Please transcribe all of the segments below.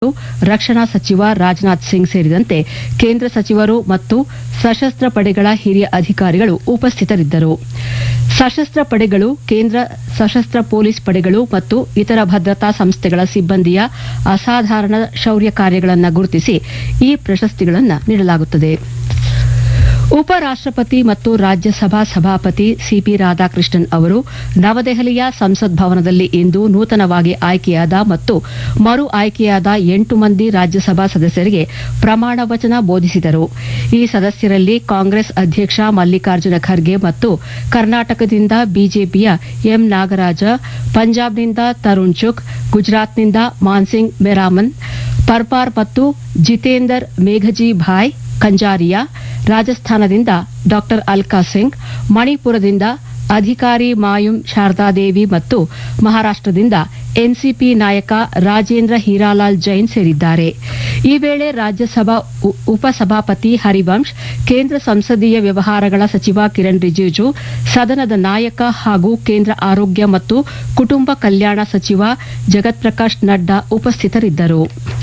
ರಕ್ಷಣಾ ಸಚಿವ ರಾಜನಾಥ್ ಸಿಂಗ್ ಸೇರಿದಂತೆ ಕೇಂದ್ರ ಸಚಿವರು ಮತ್ತು ಸಶಸ್ತ್ರ ಪಡೆಗಳ ಹಿರಿಯ ಅಧಿಕಾರಿಗಳು ಉಪಸ್ಥಿತರಿದ್ದರು ಸಶಸ್ತ್ರ ಪಡೆಗಳು ಕೇಂದ್ರ ಸಶಸ್ತ್ರ ಪೊಲೀಸ್ ಪಡೆಗಳು ಮತ್ತು ಇತರ ಭದ್ರತಾ ಸಂಸ್ಥೆಗಳ ಸಿಬ್ಬಂದಿಯ ಅಸಾಧಾರಣ ಶೌರ್ಯ ಕಾರ್ಯಗಳನ್ನು ಗುರುತಿಸಿ ಈ ಪ್ರಶಸ್ತಿಗಳನ್ನು ನೀಡಲಾಗುತ್ತದೆ ಉಪರಾಷ್ಟಪತಿ ಮತ್ತು ರಾಜ್ಯಸಭಾ ಸಭಾಪತಿ ಸಿಪಿ ರಾಧಾಕೃಷ್ಣನ್ ಅವರು ನವದೆಹಲಿಯ ಸಂಸತ್ ಭವನದಲ್ಲಿ ಇಂದು ನೂತನವಾಗಿ ಆಯ್ಕೆಯಾದ ಮತ್ತು ಮರು ಆಯ್ಕೆಯಾದ ಎಂಟು ಮಂದಿ ರಾಜ್ಯಸಭಾ ಸದಸ್ಯರಿಗೆ ಪ್ರಮಾಣ ವಚನ ಬೋಧಿಸಿದರು ಈ ಸದಸ್ಯರಲ್ಲಿ ಕಾಂಗ್ರೆಸ್ ಅಧ್ಯಕ್ಷ ಮಲ್ಲಿಕಾರ್ಜುನ ಖರ್ಗೆ ಮತ್ತು ಕರ್ನಾಟಕದಿಂದ ಬಿಜೆಪಿಯ ಎಂ ನಾಗರಾಜ ಪಂಜಾಬ್ನಿಂದ ತರುಣ್ ಚುಕ್ ಗುಜರಾತ್ನಿಂದ ಮಾನ್ಸಿಂಗ್ ಮೆರಾಮನ್ ಪರ್ಪಾರ್ ಮತ್ತು ಜಿತೇಂದರ್ ಮೇಘಜಿ ಭಾಯ್ ಕಂಜಾರಿಯಾ ರಾಜಸ್ಥಾನದಿಂದ ಡಾ ಅಲ್ಕಾ ಸಿಂಗ್ ಮಣಿಪುರದಿಂದ ಅಧಿಕಾರಿ ಮಾಯುಂ ಶಾರದಾದೇವಿ ಮತ್ತು ಮಹಾರಾಷ್ಟದಿಂದ ಎನ್ಸಿಪಿ ನಾಯಕ ರಾಜೇಂದ್ರ ಹೀರಾಲಾಲ್ ಜೈನ್ ಸೇರಿದ್ದಾರೆ ಈ ವೇಳೆ ರಾಜ್ಯಸಭಾ ಉ- ಉಪಸಭಾಪತಿ ಹರಿವಂಶ್ ಕೇಂದ್ರ ಸಂಸದೀಯ ವ್ಯವಹಾರಗಳ ಸಚಿವ ಕಿರಣ್ ರಿಜಿಜು ಸದನದ ನಾಯಕ ಹಾಗೂ ಕೇಂದ್ರ ಆರೋಗ್ಯ ಮತ್ತು ಕುಟುಂಬ ಕಲ್ಯಾಣ ಸಚಿವ ಜಗತ್ ಪ್ರಕಾಶ್ ನಡ್ಡಾ ಉಪಸ್ಥಿತರಿದ್ದರು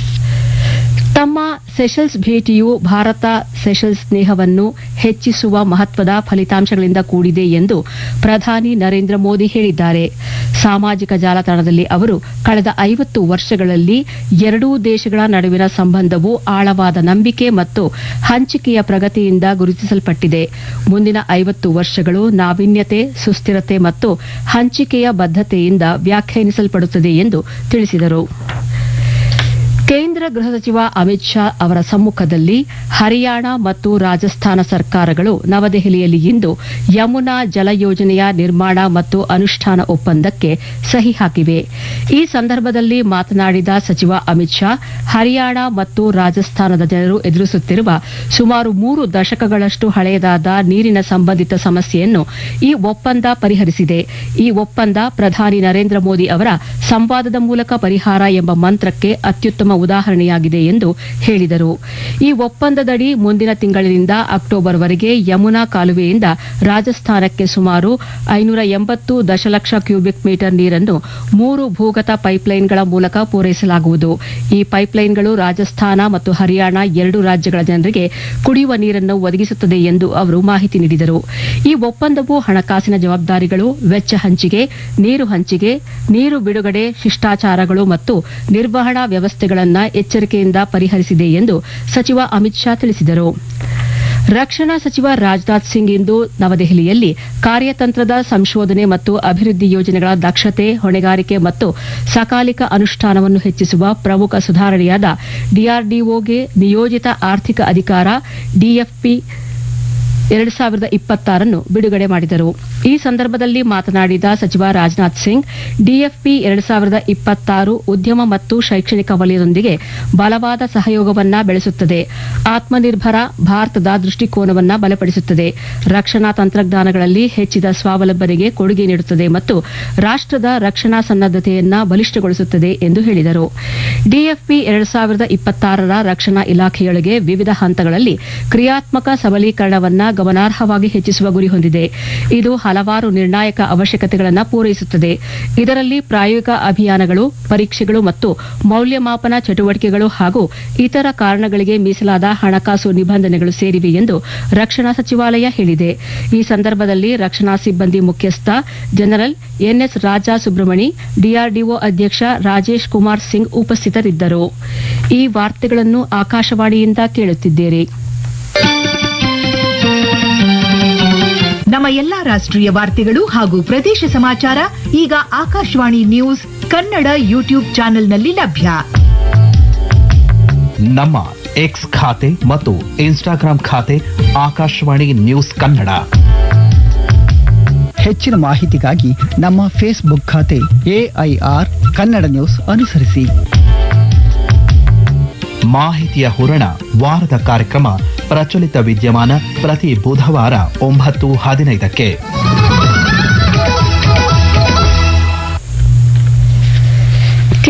ತಮ್ಮ ಸೆಷಲ್ಸ್ ಭೇಟಿಯು ಭಾರತ ಸೆಷಲ್ಸ್ ಸ್ನೇಹವನ್ನು ಹೆಚ್ಚಿಸುವ ಮಹತ್ವದ ಫಲಿತಾಂಶಗಳಿಂದ ಕೂಡಿದೆ ಎಂದು ಪ್ರಧಾನಿ ನರೇಂದ್ರ ಮೋದಿ ಹೇಳಿದ್ದಾರೆ ಸಾಮಾಜಿಕ ಜಾಲತಾಣದಲ್ಲಿ ಅವರು ಕಳೆದ ಐವತ್ತು ವರ್ಷಗಳಲ್ಲಿ ಎರಡೂ ದೇಶಗಳ ನಡುವಿನ ಸಂಬಂಧವು ಆಳವಾದ ನಂಬಿಕೆ ಮತ್ತು ಹಂಚಿಕೆಯ ಪ್ರಗತಿಯಿಂದ ಗುರುತಿಸಲ್ಪಟ್ಟಿದೆ ಮುಂದಿನ ಐವತ್ತು ವರ್ಷಗಳು ನಾವೀನ್ಯತೆ ಸುಸ್ಥಿರತೆ ಮತ್ತು ಹಂಚಿಕೆಯ ಬದ್ಧತೆಯಿಂದ ವ್ಯಾಖ್ಯಾನಿಸಲ್ಪಡುತ್ತದೆ ಎಂದು ತಿಳಿಸಿದರು ಕೇಂದ್ರ ಗೃಹ ಸಚಿವ ಅಮಿತ್ ಶಾ ಅವರ ಸಮ್ಮುಖದಲ್ಲಿ ಹರಿಯಾಣ ಮತ್ತು ರಾಜಸ್ಥಾನ ಸರ್ಕಾರಗಳು ನವದೆಹಲಿಯಲ್ಲಿ ಇಂದು ಯಮುನಾ ಜಲ ಯೋಜನೆಯ ನಿರ್ಮಾಣ ಮತ್ತು ಅನುಷ್ಠಾನ ಒಪ್ಪಂದಕ್ಕೆ ಸಹಿ ಹಾಕಿವೆ ಈ ಸಂದರ್ಭದಲ್ಲಿ ಮಾತನಾಡಿದ ಸಚಿವ ಅಮಿತ್ ಶಾ ಹರಿಯಾಣ ಮತ್ತು ರಾಜಸ್ಥಾನದ ಜನರು ಎದುರಿಸುತ್ತಿರುವ ಸುಮಾರು ಮೂರು ದಶಕಗಳಷ್ಟು ಹಳೆಯದಾದ ನೀರಿನ ಸಂಬಂಧಿತ ಸಮಸ್ಯೆಯನ್ನು ಈ ಒಪ್ಪಂದ ಪರಿಹರಿಸಿದೆ ಈ ಒಪ್ಪಂದ ಪ್ರಧಾನಿ ನರೇಂದ್ರ ಮೋದಿ ಅವರ ಸಂವಾದದ ಮೂಲಕ ಪರಿಹಾರ ಎಂಬ ಮಂತ್ರಕ್ಕೆ ಅತ್ಯುತ್ತಮ ಉದಾಹರಣೆಯಾಗಿದೆ ಎಂದು ಹೇಳಿದರು ಈ ಒಪ್ಪಂದದಡಿ ಮುಂದಿನ ತಿಂಗಳಿನಿಂದ ಅಕ್ಟೋಬರ್ವರೆಗೆ ಯಮುನಾ ಕಾಲುವೆಯಿಂದ ರಾಜಸ್ಥಾನಕ್ಕೆ ಸುಮಾರು ಐನೂರ ಎಂಬತ್ತು ದಶಲಕ್ಷ ಕ್ಯೂಬಿಕ್ ಮೀಟರ್ ನೀರನ್ನು ಮೂರು ಭೂಗತ ಪೈಪ್ಲೈನ್ಗಳ ಮೂಲಕ ಪೂರೈಸಲಾಗುವುದು ಈ ಪೈಪ್ಲೈನ್ಗಳು ರಾಜಸ್ಥಾನ ಮತ್ತು ಹರಿಯಾಣ ಎರಡು ರಾಜ್ಯಗಳ ಜನರಿಗೆ ಕುಡಿಯುವ ನೀರನ್ನು ಒದಗಿಸುತ್ತದೆ ಎಂದು ಅವರು ಮಾಹಿತಿ ನೀಡಿದರು ಈ ಒಪ್ಪಂದವು ಹಣಕಾಸಿನ ಜವಾಬ್ದಾರಿಗಳು ವೆಚ್ಚ ಹಂಚಿಕೆ ನೀರು ಹಂಚಿಕೆ ನೀರು ಬಿಡುಗಡೆ ಶಿಷ್ಟಾಚಾರಗಳು ಮತ್ತು ನಿರ್ವಹಣಾ ವ್ಯವಸ್ಥೆಗಳನ್ನು ಎಚ್ಚರಿಕೆಯಿಂದ ಪರಿಹರಿಸಿದೆ ಎಂದು ಸಚಿವ ಅಮಿತ್ ಶಾ ತಿಳಿಸಿದರು ರಕ್ಷಣಾ ಸಚಿವ ರಾಜನಾಥ್ ಸಿಂಗ್ ಇಂದು ನವದೆಹಲಿಯಲ್ಲಿ ಕಾರ್ಯತಂತ್ರದ ಸಂಶೋಧನೆ ಮತ್ತು ಅಭಿವೃದ್ಧಿ ಯೋಜನೆಗಳ ದಕ್ಷತೆ ಹೊಣೆಗಾರಿಕೆ ಮತ್ತು ಸಕಾಲಿಕ ಅನುಷ್ಠಾನವನ್ನು ಹೆಚ್ಚಿಸುವ ಪ್ರಮುಖ ಸುಧಾರಣೆಯಾದ ಡಿಆರ್ಡಿಒಗೆ ನಿಯೋಜಿತ ಆರ್ಥಿಕ ಅಧಿಕಾರ ಡಿಎಫ್ಪಿ ಎರಡು ಸಾವಿರದ ಇಪ್ಪತ್ತಾರನ್ನು ಬಿಡುಗಡೆ ಮಾಡಿದರು ಈ ಸಂದರ್ಭದಲ್ಲಿ ಮಾತನಾಡಿದ ಸಚಿವ ರಾಜನಾಥ್ ಸಿಂಗ್ ಡಿಎಫ್ಪಿ ಎರಡು ಸಾವಿರದ ಇಪ್ಪತ್ತಾರು ಉದ್ಯಮ ಮತ್ತು ಶೈಕ್ಷಣಿಕ ವಲಯದೊಂದಿಗೆ ಬಲವಾದ ಸಹಯೋಗವನ್ನ ಬೆಳೆಸುತ್ತದೆ ಆತ್ಮನಿರ್ಭರ ಭಾರತದ ದೃಷ್ಟಿಕೋನವನ್ನ ಬಲಪಡಿಸುತ್ತದೆ ರಕ್ಷಣಾ ತಂತ್ರಜ್ಞಾನಗಳಲ್ಲಿ ಹೆಚ್ಚಿದ ಸ್ವಾವಲಂಬನೆಗೆ ಕೊಡುಗೆ ನೀಡುತ್ತದೆ ಮತ್ತು ರಾಷ್ಟದ ರಕ್ಷಣಾ ಸನ್ನದ್ದತೆಯನ್ನ ಬಲಿಷ್ಠಗೊಳಿಸುತ್ತದೆ ಎಂದು ಹೇಳಿದರು ಡಿಎಫ್ಪಿ ಎರಡು ಸಾವಿರದ ಇಪ್ಪತ್ತಾರರ ರಕ್ಷಣಾ ಇಲಾಖೆಯೊಳಗೆ ವಿವಿಧ ಹಂತಗಳಲ್ಲಿ ಕ್ರಿಯಾತ್ಮಕ ಸಬಲೀಕರಣವನ್ನ ಗಮನಾರ್ಹವಾಗಿ ಹೆಚ್ಚಿಸುವ ಗುರಿ ಹೊಂದಿದೆ ಇದು ಹಲವಾರು ನಿರ್ಣಾಯಕ ಅವಶ್ಯಕತೆಗಳನ್ನು ಪೂರೈಸುತ್ತದೆ ಇದರಲ್ಲಿ ಪ್ರಾಯೋಗಿಕ ಅಭಿಯಾನಗಳು ಪರೀಕ್ಷೆಗಳು ಮತ್ತು ಮೌಲ್ಯಮಾಪನ ಚಟುವಟಿಕೆಗಳು ಹಾಗೂ ಇತರ ಕಾರಣಗಳಿಗೆ ಮೀಸಲಾದ ಹಣಕಾಸು ನಿಬಂಧನೆಗಳು ಸೇರಿವೆ ಎಂದು ರಕ್ಷಣಾ ಸಚಿವಾಲಯ ಹೇಳಿದೆ ಈ ಸಂದರ್ಭದಲ್ಲಿ ರಕ್ಷಣಾ ಸಿಬ್ಬಂದಿ ಮುಖ್ಯಸ್ಥ general NS Raja Subramani DRDO ಅಧ್ಯಕ್ಷ ರಾಜೇಶ್ ಕುಮಾರ್ ಸಿಂಗ್ ಉಪಸ್ಥಿತರಿದ್ದರು ಈ ವಾರ್ತೆಗಳನ್ನು ಆಕಾಶವಾಣಿಯಿಂದ ಕೇಳುತ್ತಿದ್ದೀರಿ ನಮ್ಮ ಎಲ್ಲಾ ರಾಷ್ಟ್ರೀಯ ವಾರ್ತೆಗಳು ಹಾಗೂ ಪ್ರದೇಶ ಸಮಾಚಾರ ಈಗ ಆಕಾಶವಾಣಿ ನ್ಯೂಸ್ ಕನ್ನಡ ಯೂಟ್ಯೂಬ್ ಚಾನೆಲ್ನಲ್ಲಿ ಲಭ್ಯ ನಮ್ಮ ಎಕ್ಸ್ ಖಾತೆ ಮತ್ತು ಇನ್ಸ್ಟಾಗ್ರಾಂ ಖಾತೆ ಆಕಾಶವಾಣಿ ನ್ಯೂಸ್ ಕನ್ನಡ ಹೆಚ್ಚಿನ ಮಾಹಿತಿಗಾಗಿ ನಮ್ಮ ಫೇಸ್ಬುಕ್ ಖಾತೆ ಎಐಆರ್ ಕನ್ನಡ ನ್ಯೂಸ್ ಅನುಸರಿಸಿ ಮಾಹಿತಿಯ ಹೂರಣ ವಾರದ ಕಾರ್ಯಕ್ರಮ ಪ್ರಚಲಿತ ವಿದ್ಯಮಾನ ಪ್ರತಿ ಬುಧವಾರ ಒಂಬತ್ತು ಹದಿನೈದಕ್ಕೆ ಕೇಂದ್ರೀಯ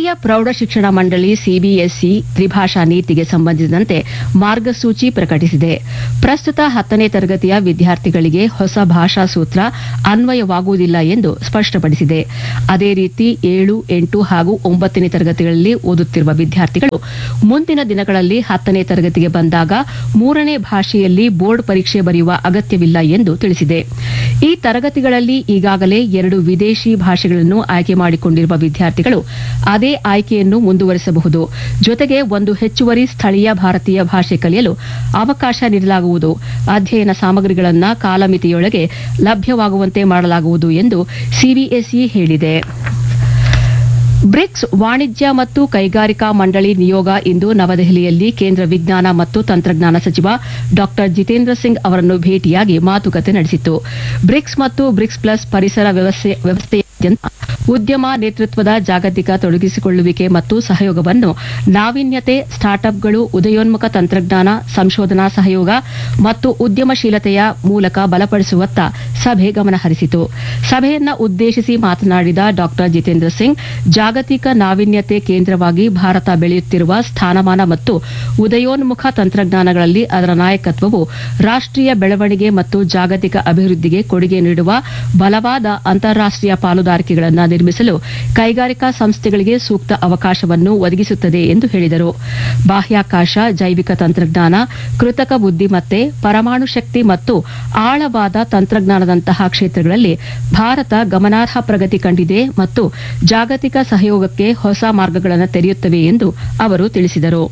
ಕೇಂದ್ರೀಯ ಪ್ರೌಢಶಿಕ್ಷಣ ಮಂಡಳಿ ಸಿಬಿಎಸ್ಇ ತ್ರಿಭಾಷಾ ನೀತಿಗೆ ಸಂಬಂಧಿಸಿದಂತೆ ಮಾರ್ಗಸೂಚಿ ಪ್ರಕಟಿಸಿದೆ ಪ್ರಸ್ತುತ ಹತ್ತನೇ ತರಗತಿಯ ವಿದ್ಯಾರ್ಥಿಗಳಿಗೆ ಹೊಸ ಭಾಷಾ ಸೂತ್ರ ಅನ್ವಯವಾಗುವುದಿಲ್ಲ ಎಂದು ಸ್ಪಷ್ಟಪಡಿಸಿದೆ ಅದೇ ರೀತಿ ಏಳು ಎಂಟು ಹಾಗೂ ಒಂಬತ್ತನೇ ತರಗತಿಗಳಲ್ಲಿ ಓದುತ್ತಿರುವ ವಿದ್ಯಾರ್ಥಿಗಳು ಮುಂದಿನ ದಿನಗಳಲ್ಲಿ ಹತ್ತನೇ ತರಗತಿಗೆ ಬಂದಾಗ ಮೂರನೇ ಭಾಷೆಯಲ್ಲಿ ಬೋರ್ಡ್ ಪರೀಕ್ಷೆ ಬರೆಯುವ ಅಗತ್ಯವಿಲ್ಲ ಎಂದು ತಿಳಿಸಿದೆ ಈ ತರಗತಿಗಳಲ್ಲಿ ಈಗಾಗಲೇ ಎರಡು ವಿದೇಶಿ ಭಾಷೆಗಳನ್ನು ಆಯ್ಕೆ ಮಾಡಿಕೊಂಡಿರುವ ವಿದ್ಯಾರ್ಥಿಗಳು ಅದೇ ಆಯ್ಕೆಯನ್ನು ಮುಂದುವರಿಸಬಹುದು ಜೊತೆಗೆ ಒಂದು ಹೆಚ್ಚುವರಿ ಸ್ಥಳೀಯ ಭಾರತೀಯ ಭಾಷೆ ಕಲಿಯಲು ಅವಕಾಶ ನೀಡಲಾಗುವುದು ಅಧ್ಯಯನ ಸಾಮಗ್ರಿಗಳನ್ನು ಕಾಲಮಿತಿಯೊಳಗೆ ಲಭ್ಯವಾಗುವಂತೆ ಮಾಡಲಾಗುವುದು ಎಂದು ಸಿಬಿಎಸ್ಇ ಹೇಳಿದೆ ಬ್ರಿಕ್ಸ್ ವಾಣಿಜ್ಯ ಮತ್ತು ಕೈಗಾರಿಕಾ ಮಂಡಳಿ ನಿಯೋಗ ಇಂದು ನವದೆಹಲಿಯಲ್ಲಿ ಕೇಂದ್ರ ವಿಜ್ಞಾನ ಮತ್ತು ತಂತ್ರಜ್ಞಾನ ಸಚಿವ ಡಾ ಜಿತೇಂದ್ರ ಸಿಂಗ್ ಅವರನ್ನು ಭೇಟಿಯಾಗಿ ಮಾತುಕತೆ ನಡೆಸಿತು ಬ್ರಿಕ್ಸ್ ಮತ್ತು ಬ್ರಿಕ್ಸ್ ಪ್ಲಸ್ ಪರಿಸರ ವ್ಯವಸ್ಥೆ- ವ್ಯವಸ್ಥೆಯಾದ್ಯಂತ ಉದ್ಯಮ ನೇತೃತ್ವದ ಜಾಗತಿಕ ತೊಡಗಿಸಿಕೊಳ್ಳುವಿಕೆ ಮತ್ತು ಸಹಯೋಗವನ್ನು ನಾವೀನ್ಯತೆ ಸ್ಟಾರ್ಟ್ಅಪ್ಗಳು ಉದಯೋನ್ಮುಖ ತಂತ್ರಜ್ಞಾನ ಸಂಶೋಧನಾ ಸಹಯೋಗ ಮತ್ತು ಉದ್ಯಮಶೀಲತೆಯ ಮೂಲಕ ಬಲಪಡಿಸುವತ್ತ ಸಭೆ ಗಮನಹರಿಸಿತು ಸಭೆಯನ್ನ ಉದ್ದೇಶಿಸಿ ಮಾತನಾಡಿದ ಡಾ ಜಿತೇಂದ್ರ ಸಿಂಗ್ ಜಾಗತಿಕ ನಾವೀನ್ಯತೆ ಕೇಂದ್ರವಾಗಿ ಭಾರತ ಬೆಳೆಯುತ್ತಿರುವ ಸ್ಥಾನಮಾನ ಮತ್ತು ಉದಯೋನ್ಮುಖ ತಂತ್ರಜ್ಞಾನಗಳಲ್ಲಿ ಅದರ ನಾಯಕತ್ವವು ರಾಷ್ಟೀಯ ಬೆಳವಣಿಗೆ ಮತ್ತು ಜಾಗತಿಕ ಅಭಿವೃದ್ಧಿಗೆ ಕೊಡುಗೆ ನೀಡುವ ಬಲವಾದ ಅಂತಾರಾಷ್ಟೀಯ ಪಾಲುದಾರಿಕೆಗಳನ್ನು ನಿರ್ಮಿಸಲು ಕೈಗಾರಿಕಾ ಸಂಸ್ಥೆಗಳಿಗೆ ಸೂಕ್ತ ಅವಕಾಶವನ್ನು ಒದಗಿಸುತ್ತದೆ ಎಂದು ಹೇಳಿದರು ಬಾಹ್ಯಾಕಾಶ ಜೈವಿಕ ತಂತ್ರಜ್ಞಾನ ಕೃತಕ ಬುದ್ದಿಮತ್ತೆ ಪರಮಾಣು ಶಕ್ತಿ ಮತ್ತು ಆಳವಾದ ತಂತ್ರಜ್ಞಾನದಂತಹ ಕ್ಷೇತ್ರಗಳಲ್ಲಿ ಭಾರತ ಗಮನಾರ್ಹ ಪ್ರಗತಿ ಕಂಡಿದೆ ಮತ್ತು ಜಾಗತಿಕ ಸಹಯೋಗಕ್ಕೆ ಹೊಸ ಮಾರ್ಗಗಳನ್ನು ತೆರೆಯುತ್ತವೆ ಎಂದು ಅವರು ತಿಳಿಸಿದರು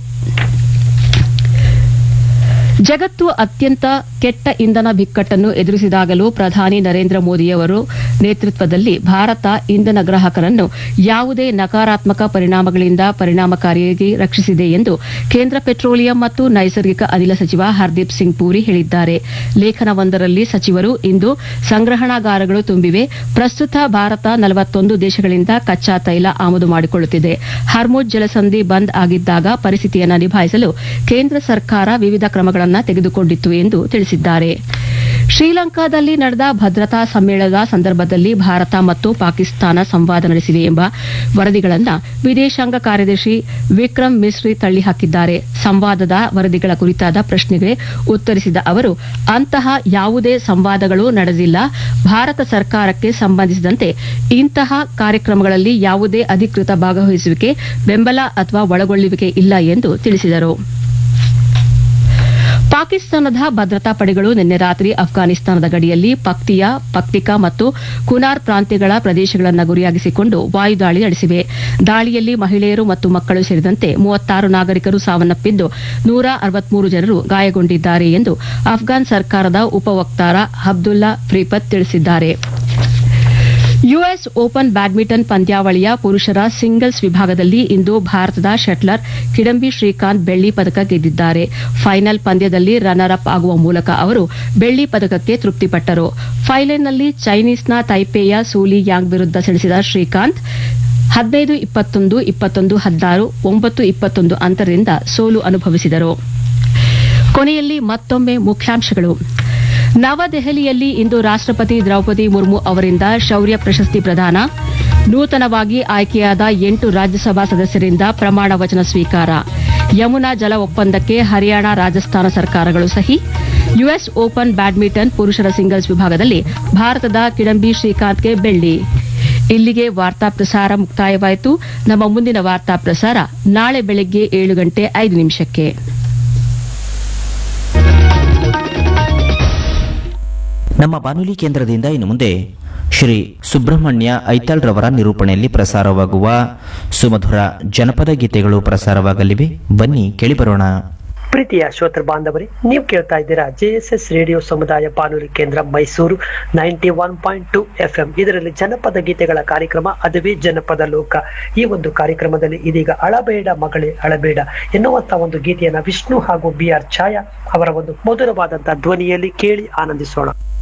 ಜಗತ್ತು ಅತ್ಯಂತ ಕೆಟ್ಟ ಇಂಧನ ಬಿಕ್ಕಟ್ಟನ್ನು ಎದುರಿಸಿದಾಗಲೂ ಪ್ರಧಾನಿ ನರೇಂದ್ರ ಮೋದಿಯವರು ನೇತೃತ್ವದಲ್ಲಿ ಭಾರತ ಇಂಧನ ಗ್ರಾಹಕರನ್ನು ಯಾವುದೇ ನಕಾರಾತ್ಮಕ ಪರಿಣಾಮಗಳಿಂದ ಪರಿಣಾಮಕಾರಿಯಾಗಿ ರಕ್ಷಿಸಿದೆ ಎಂದು ಕೇಂದ್ರ ಪೆಟ್ರೋಲಿಯಂ ಮತ್ತು ನೈಸರ್ಗಿಕ ಅನಿಲ ಸಚಿವ ಹರ್ದೀಪ್ ಸಿಂಗ್ ಪೂರಿ ಹೇಳಿದ್ದಾರೆ ಲೇಖನವೊಂದರಲ್ಲಿ ಸಚಿವರು ಇಂದು ಸಂಗ್ರಹಣಾಗಾರಗಳು ತುಂಬಿವೆ ಪ್ರಸ್ತುತ ಭಾರತ ನಲವತ್ತೊಂದು ದೇಶಗಳಿಂದ ಕಚ್ಚಾ ತೈಲ ಆಮದು ಮಾಡಿಕೊಳ್ಳುತ್ತಿದೆ ಹರ್ಮುಜ್ ಜಲಸಂಧಿ ಬಂದ್ ಆಗಿದ್ದಾಗ ಪರಿಸ್ಥಿತಿಯನ್ನು ನಿಭಾಯಿಸಲು ಕೇಂದ್ರ ಸರ್ಕಾರ ವಿವಿಧ ಕ್ರಮಗಳನ್ನು ತೆಗೆದುಕೊಂಡಿತ್ತು ಎಂದು ತಿಳಿಸಿದ್ದಾರೆ ಶ್ರೀಲಂಕಾದಲ್ಲಿ ನಡೆದ ಭದ್ರತಾ ಸಮ್ಮೇಳನದ ಸಂದರ್ಭದಲ್ಲಿ ಭಾರತ ಮತ್ತು ಪಾಕಿಸ್ತಾನ ಸಂವಾದ ನಡೆಸಿವೆ ಎಂಬ ವರದಿಗಳನ್ನು ವಿದೇಶಾಂಗ ಕಾರ್ಯದರ್ಶಿ ವಿಕ್ರಮ್ ಮಿಸ್ರಿ ತಳ್ಳಿಹಾಕಿದ್ದಾರೆ ಸಂವಾದದ ವರದಿಗಳ ಕುರಿತಾದ ಪ್ರಶ್ನೆಗೆ ಉತ್ತರಿಸಿದ ಅವರು ಅಂತಹ ಯಾವುದೇ ಸಂವಾದಗಳು ನಡೆದಿಲ್ಲ ಭಾರತ ಸರ್ಕಾರಕ್ಕೆ ಸಂಬಂಧಿಸಿದಂತೆ ಇಂತಹ ಕಾರ್ಯಕ್ರಮಗಳಲ್ಲಿ ಯಾವುದೇ ಅಧಿಕೃತ ಭಾಗವಹಿಸುವಿಕೆ ಬೆಂಬಲ ಅಥವಾ ಒಳಗೊಳ್ಳುವಿಕೆ ಇಲ್ಲ ಎಂದು ತಿಳಿಸಿದರು ಪಾಕಿಸ್ತಾನದ ಭದ್ರತಾ ಪಡೆಗಳು ನಿನ್ನೆ ರಾತ್ರಿ ಅಫ್ಘಾನಿಸ್ತಾನದ ಗಡಿಯಲ್ಲಿ ಪಕ್ತಿಯಾ ಪಕ್ತಿಕಾ ಮತ್ತು ಕುನಾರ್ ಪ್ರಾಂತ್ಯಗಳ ಪ್ರದೇಶಗಳನ್ನು ಗುರಿಯಾಗಿಸಿಕೊಂಡು ವಾಯುದಾಳಿ ನಡೆಸಿವೆ ದಾಳಿಯಲ್ಲಿ ಮಹಿಳೆಯರು ಮತ್ತು ಮಕ್ಕಳು ಸೇರಿದಂತೆ ಮೂವತ್ತಾರು ನಾಗರಿಕರು ಸಾವನ್ನಪ್ಪಿದ್ದು ನೂರ ಅರವತ್ಮೂರು ಜನರು ಗಾಯಗೊಂಡಿದ್ದಾರೆ ಎಂದು ಅಫ್ಘಾನ್ ಸರ್ಕಾರದ ಉಪವಕ್ತಾರ ಅಬ್ದುಲ್ಲಾ ಫ್ರೀಪತ್ ತಿಳಿಸಿದ್ದಾರೆ ಯುಎಸ್ ಓಪನ್ ಬ್ಯಾಡ್ಮಿಂಟನ್ ಪಂದ್ಯಾವಳಿಯ ಪುರುಷರ ಸಿಂಗಲ್ಸ್ ವಿಭಾಗದಲ್ಲಿ ಇಂದು ಭಾರತದ ಶಟ್ಲರ್ ಕಿಡಂಬಿ ಶ್ರೀಕಾಂತ್ ಬೆಳ್ಳಿ ಪದಕ ಗೆದ್ದಿದ್ದಾರೆ ಫೈನಲ್ ಪಂದ್ಯದಲ್ಲಿ ರನ್ನರ್ ಅಪ್ ಆಗುವ ಮೂಲಕ ಅವರು ಬೆಳ್ಳಿ ಪದಕಕ್ಕೆ ತೃಪ್ತಿಪಟ್ಟರು ಫೈನಲ್ನಲ್ಲಿ ಚೈನೀಸ್ನ ತೈಪೇಯ ಸೂಲಿ ಯಾಂಗ್ ವಿರುದ್ಧ ಸೆಣಸಿದ ಶ್ರೀಕಾಂತ್ ಹದಿನೈದು ಇಪ್ಪತ್ತೊಂದು ಇಪ್ಪತ್ತೊಂದು ಹದಿನಾರು ಒಂಬತ್ತು ಇಪ್ಪತ್ತೊಂದು ಅಂತರದಿಂದ ಸೋಲು ಅನುಭವಿಸಿದರು ಕೊನೆಯಲ್ಲಿ ಮತ್ತೊಮ್ಮೆ ಮುಖ್ಯಾಂಶಗಳು ನವದೆಹಲಿಯಲ್ಲಿ ಇಂದು ರಾಷ್ಟ್ರಪತಿ ದ್ರೌಪದಿ ಮುರ್ಮು ಅವರಿಂದ ಶೌರ್ಯ ಪ್ರಶಸ್ತಿ ಪ್ರದಾನ ನೂತನವಾಗಿ ಆಯ್ಕೆಯಾದ ಎಂಟು ರಾಜ್ಯಸಭಾ ಸದಸ್ಯರಿಂದ ಪ್ರಮಾಣ ವಚನ ಸ್ವೀಕಾರ ಯಮುನಾ ಜಲ ಒಪ್ಪಂದಕ್ಕೆ ಹರಿಯಾಣ ರಾಜಸ್ಥಾನ ಸರ್ಕಾರಗಳು ಸಹಿ ಯುಎಸ್ ಓಪನ್ ಬ್ಯಾಡ್ಮಿಂಟನ್ ಪುರುಷರ ಸಿಂಗಲ್ಸ್ ವಿಭಾಗದಲ್ಲಿ ಭಾರತದ ಕಿಡಂಬಿ ಶ್ರೀಕಾಂತ್ಗೆ ಬೆಳ್ಳಿ ಇಲ್ಲಿಗೆ ವಾರ್ತಾ ಪ್ರಸಾರ ಮುಕ್ತಾಯವಾಯಿತು ನಮ್ಮ ಮುಂದಿನ ವಾರ್ತಾ ಪ್ರಸಾರ ನಾಳೆ ಬೆಳಗ್ಗೆ ಏಳು ಗಂಟೆ ಐದು ನಿಮಿಷಕ್ಕೆ ನಮ್ಮ ಬಾನುಲಿ ಕೇಂದ್ರದಿಂದ ಇನ್ನು ಮುಂದೆ ಶ್ರೀ ಸುಬ್ರಹ್ಮಣ್ಯ ಐತಾಳ್ ರವರ ನಿರೂಪಣೆಯಲ್ಲಿ ಪ್ರಸಾರವಾಗುವ ಸುಮಧುರ ಜನಪದ ಗೀತೆಗಳು ಪ್ರಸಾರವಾಗಲಿವೆ ಬನ್ನಿ ಕೇಳಿಬರೋಣ ಪ್ರೀತಿಯ ಶ್ರೋತೃ ಬಾಂಧವರೇ ನೀವು ಕೇಳ್ತಾ ಇದ್ದೀರಾ ಜೆ ಎಸ್ ಎಸ್ ರೇಡಿಯೋ ಸಮುದಾಯ ಬಾನುಲಿ ಕೇಂದ್ರ Mysuru ninety one point two F M ಇದರಲ್ಲಿ ಜನಪದ ಗೀತೆಗಳ ಕಾರ್ಯಕ್ರಮ ಅದುವೇ ಜನಪದ ಲೋಕ ಈ ಒಂದು ಕಾರ್ಯಕ್ರಮದಲ್ಲಿ ಇದೀಗ ಅಳಬೇಡ ಮಗಳೇ ಅಳಬೇಡ ಎನ್ನುವಂತ ಒಂದು ಗೀತೆಯನ್ನ ವಿಷ್ಣು ಹಾಗೂ ಬಿ ಆರ್ ಛಾಯಾ ಅವರ ಒಂದು ಮಧುರವಾದಂತಹ ಧ್ವನಿಯಲ್ಲಿ ಕೇಳಿ ಆನಂದಿಸೋಣ